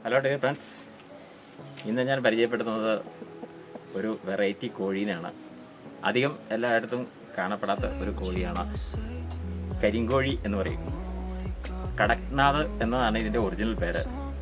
Hello day friends ഇന്ന് ഞാൻ പരിചയപ്പെടുത്തുന്നത് ഒരു വെറൈറ്റി കോഴീനെയാണ് അധികം എല്ലായിടത്തും കാണപ്പെടാത്ത ഒരു കോഴിയാണ് കരിങ്കോഴി എന്ന് പറയും കടക്നാഥ് എന്നതാണ് ഇതിൻ്റെ ഒറിജിനൽ പേര്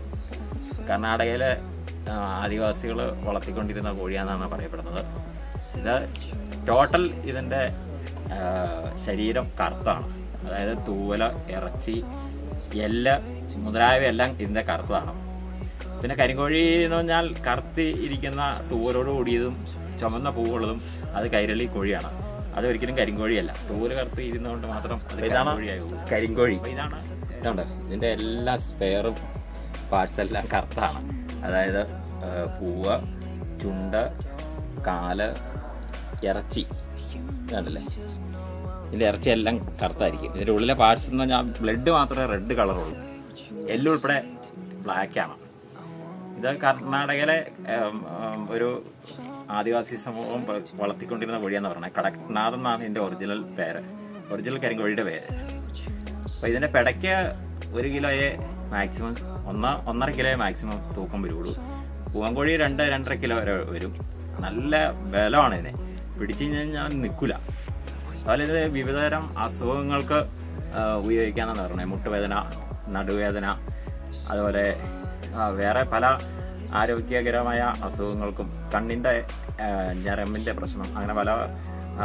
കർണാടകയിലെ ആദിവാസികൾ വളർത്തിക്കൊണ്ടിരുന്ന കോഴിയാണെന്നാണ് പറയപ്പെടുന്നത് ഇത് ടോട്ടൽ ഇതിൻ്റെ ആ, ശരീരം കറുത്താണ് അതായത് തൂവല ഇറച്ചി എല്ല് മുതലായവയെല്ലാം ഇതിൻ്റെ കറുത്തതാണ് പിന്നെ കരിങ്കോഴി എന്ന് പറഞ്ഞാൽ കറുത്തി ഇരിക്കുന്ന തൂവലോട് കൂടിയതും ചുമന്ന പൂവുള്ളതും അത് കൈരളി കോഴിയാണ് അത് ഒരിക്കലും കരിങ്കോഴിയല്ല തൂവല് കറുത്ത് ഇരുന്നുകൊണ്ട് മാത്രം അത് കരിങ്കോഴിയായി പോകും. കരിങ്കോഴി അപ്പൊ ഇതാണ് ഇതുണ്ട് ഇതിന്റെ എല്ലാ സ്പെയറും പാർട്സ് എല്ലാം കറുത്താണ് അതായത് ആ, പൂവ് ചുണ്ട് കാല് ഇറച്ചി ഇതുണ്ടല്ലേ ഇതിന്റെ ഇറച്ചി എല്ലാം കറുത്തായിരിക്കും ഇതിന്റെ ഉള്ളിലെ പാർട്സ് എന്ന് പറഞ്ഞാൽ ബ്ലഡ് മാത്രമേ റെഡ് കളറുള്ളൂ എല്ലും ഉൾപ്പെടെ ബ്ലാക്കാണ് ഇത് കർണാടകയിലെ ഉം, ഉം, ഒരു ആദിവാസി സമൂഹം വ- വളർത്തിക്കൊണ്ടിരുന്ന കോഴിയാന്ന് പറഞ്ഞത് കടക്നാഥ് എന്നാണ് ഇതിന്റെ ഒറിജിനൽ പേര് ഒറിജിനൽ കരിങ്കോഴിയുടെ പേര് അപ്പൊ ഇതിന്റെ പെടയ്ക്ക് ഒരു കിലോയെ മാക്സിമം ഒന്ന് ഒന്നര കിലോയെ മാക്സിമം തൂക്കം വരുള്ളൂ പൂവൻകോഴി രണ്ട് രണ്ടര കിലോ വരെ വരും നല്ല ബലമാണ് ഇതിനെ പിടിച്ചു കഴിഞ്ഞാൽ നിൽക്കില്ല അതുപോലെ ഇത് വിവിധതരം അസുഖങ്ങൾക്ക് ആ, ഉപയോഗിക്കാന്നാണ് പറഞ്ഞത് മുട്ടുവേദന നടുവേദന അതുപോലെ ആ, വേറെ പല ആരോഗ്യകരമായ അസുഖങ്ങൾക്കും കണ്ണിൻ്റെ ആ, ഞരമ്പിൻ്റെ പ്രശ്നം അങ്ങനെ പല ആ,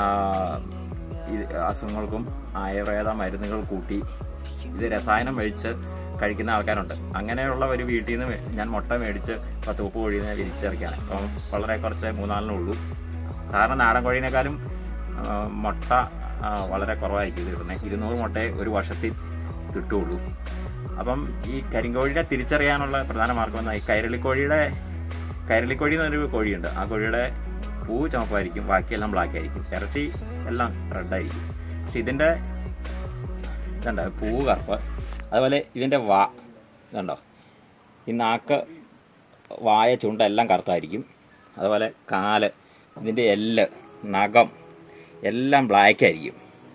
ഇത് അസുഖങ്ങൾക്കും ആയുർവേദ മരുന്നുകൾ കൂട്ടി ഇത് രസായനം കഴിച്ച് കഴിക്കുന്ന ആൾക്കാരുണ്ട് അങ്ങനെയുള്ള ഒരു വീട്ടിൽ നിന്ന് മേ- ഞാൻ മുട്ട മേടിച്ച് പത്ത് ഉപ്പ് കോഴീനെ വിരിച്ചിറക്കിയാണ് അപ്പം വളരെ കുറച്ച് മൂന്നാലിനേ ഉള്ളൂ സാധാരണ നാടൻ കോഴീനേക്കാളും ആ, മുട്ട ആ, വളരെ കുറവായിരിക്കും ഇത് കിട്ടുന്നത് ഇരുന്നൂറ് മുട്ടയെ ഒരു വർഷത്തിൽ കിട്ടുള്ളൂ അപ്പം ഈ കരിങ്കോഴിയെ തിരിച്ചറിയാനുള്ള പ്രധാന മാർഗം എന്നാൽ ഈ കൈരളിക്കോഴിയുടെ കൈരളിക്കോഴി എന്നൊരു കോഴിയുണ്ട് ആ കോഴിയുടെ പൂ ചുമപ്പായിരിക്കും ബാക്കിയെല്ലാം ബ്ലാക്ക് ആയിരിക്കും ഇറച്ചി എല്ലാം റെഡായിരിക്കും പക്ഷെ ഇതിൻ്റെ ഇതുണ്ട് പൂവ് കറുപ്പ് അതുപോലെ ഇതിൻ്റെ വാ ഇതുണ്ടോ ഈ നാക്ക് വായ ചുണ്ട എല്ലാം കറുത്തായിരിക്കും അതുപോലെ കാല് ഇതിൻ്റെ എല്ല് നഖം എല്ലാം ബ്ലാക്ക് ആയിരിക്കും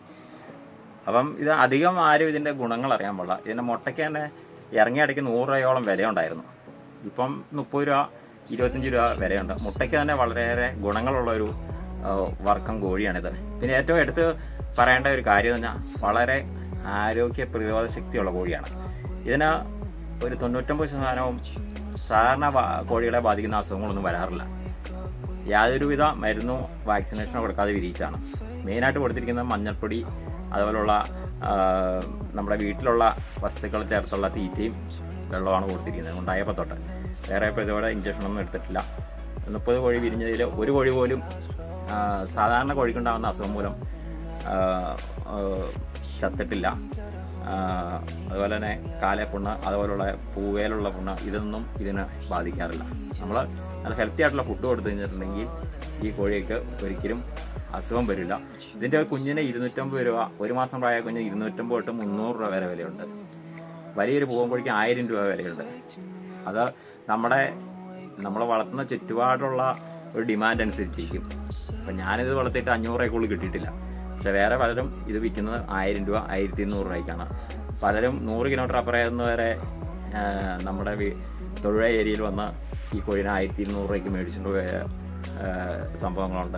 അപ്പം ഇത് അധികം ആരും ഇതിൻ്റെ ഗുണങ്ങൾ അറിയാൻ പാടില്ല ഇതിൻ്റെ മുട്ടയ്ക്ക് തന്നെ ഇറങ്ങിയടയ്ക്ക് നൂറ് രൂപയോളം വിലയുണ്ടായിരുന്നു ഇപ്പം മുപ്പത് രൂപ ഇരുപത്തഞ്ച് രൂപ വിലയുണ്ട് മുട്ടയ്ക്ക് തന്നെ വളരെയേറെ ഗുണങ്ങളുള്ള ഒരു ആ, വർക്കം കോഴിയാണിത് പിന്നെ ഏറ്റവും എടുത്ത് പറയേണ്ട ഒരു കാര്യം എന്ന് പറഞ്ഞാൽ വളരെ ആരോഗ്യ പ്രതിരോധ ശക്തിയുള്ള കോഴിയാണ് ഇതിന് ഒരു തൊണ്ണൂറ്റൊമ്പത് ശതമാനവും സാധാരണ വാ- കോഴികളെ ബാധിക്കുന്ന അസുഖങ്ങളൊന്നും വരാറില്ല യാതൊരുവിധ മരുന്നോ വാക്സിനേഷനോ കൊടുക്കാതെ വിരിയിച്ചാണ് മെയിനായിട്ട് കൊടുത്തിരിക്കുന്നത് മഞ്ഞൾപ്പൊടി അതുപോലുള്ള ആ, നമ്മുടെ വീട്ടിലുള്ള വസ്തുക്കൾ ചേർത്തുള്ള തീറ്റയും വെള്ളമാണ് കൊടുത്തിരിക്കുന്നത് ഉണ്ടായപ്പോൾ തൊട്ട് വേറെ പ്രതിരോധ ഇഞ്ചക്ഷനൊന്നും എടുത്തിട്ടില്ല മുപ്പത് കോഴി വിരിഞ്ഞതിൽ ഒരു കോഴി പോലും ആ, സാധാരണ കോഴിക്കുണ്ടാകുന്ന അസുഖം മൂലം ആ, ആ, ചത്തിട്ടില്ല ആ, അതുപോലെ തന്നെ കാലപ്പുണ്ണ് അതുപോലുള്ള പൂവേലുള്ള പുണ്ണ് ഇതൊന്നും ഇതിനെ ബാധിക്കാറില്ല നമ്മൾ നല്ല ഹെൽത്തി ആയിട്ടുള്ള ഫുഡ് കൊടുത്തു കഴിഞ്ഞിട്ടുണ്ടെങ്കിൽ ഈ കോഴിക്ക് ഒരിക്കലും അസുഖം വരില്ല ഇതിൻ്റെ കുഞ്ഞിന് ഇരുന്നൂറ്റമ്പത് രൂപ ഒരു മാസം പ്രായ കുഞ്ഞിന് ഇരുന്നൂറ്റമ്പത് തൊട്ട് മുന്നൂറ് രൂപ വരെ വിലയുണ്ട് വലിയൊരു പൂവൻ കോഴിക്ക് ആയിരം രൂപ വിലയുണ്ട് അത് നമ്മുടെ നമ്മൾ വളർത്തുന്ന ചുറ്റുപാടുള്ള ഒരു ഡിമാൻഡ് അനുസരിച്ചിരിക്കും അപ്പം ഞാനിത് വളർത്തിയിട്ട് അഞ്ഞൂറ് രൂപയ്ക്കുള്ളിൽ കിട്ടിയിട്ടില്ല പക്ഷെ വേറെ പലരും ഇത് വിൽക്കുന്നത് ആയിരം രൂപ ആയിരത്തി ഇരുന്നൂറ് രൂപയ്ക്കാണ് പലരും നൂറ് കിലോമീറ്റർ അപ്പുറം വരെ ആ, നമ്മുടെ വീ- തൊഴിൽ ഏരിയയിൽ വന്ന് ഈ കോഴിനെ ആയിരത്തി ഇരുന്നൂറ് രൂപയ്ക്ക് മേടിച്ചുകൊണ്ട് പോയ ആ, സംഭവങ്ങളുണ്ട്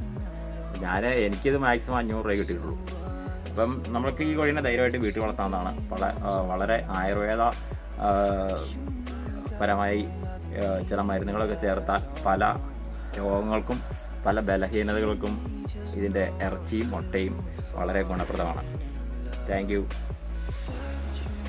ഞാൻ എനിക്കിത് മാക്സിമം അഞ്ഞൂറ് രൂപ കിട്ടിയിട്ടുള്ളൂ അപ്പം നമ്മൾക്ക് ഈ കോഴീനെ ധൈര്യമായിട്ട് വീട്ടിൽ വളർത്താവുന്നതാണ് വള- ആ, വളരെ ആയുർവേദ ആ, പരമായി ആ, ചില മരുന്നുകളൊക്കെ ചേർത്താൽ പല രോഗങ്ങൾക്കും പല ബലഹീനതകൾക്കും ഇതിൻ്റെ ഇറച്ചിയും മുട്ടയും വളരെ ഗുണപ്രദമാണ് താങ്ക് യു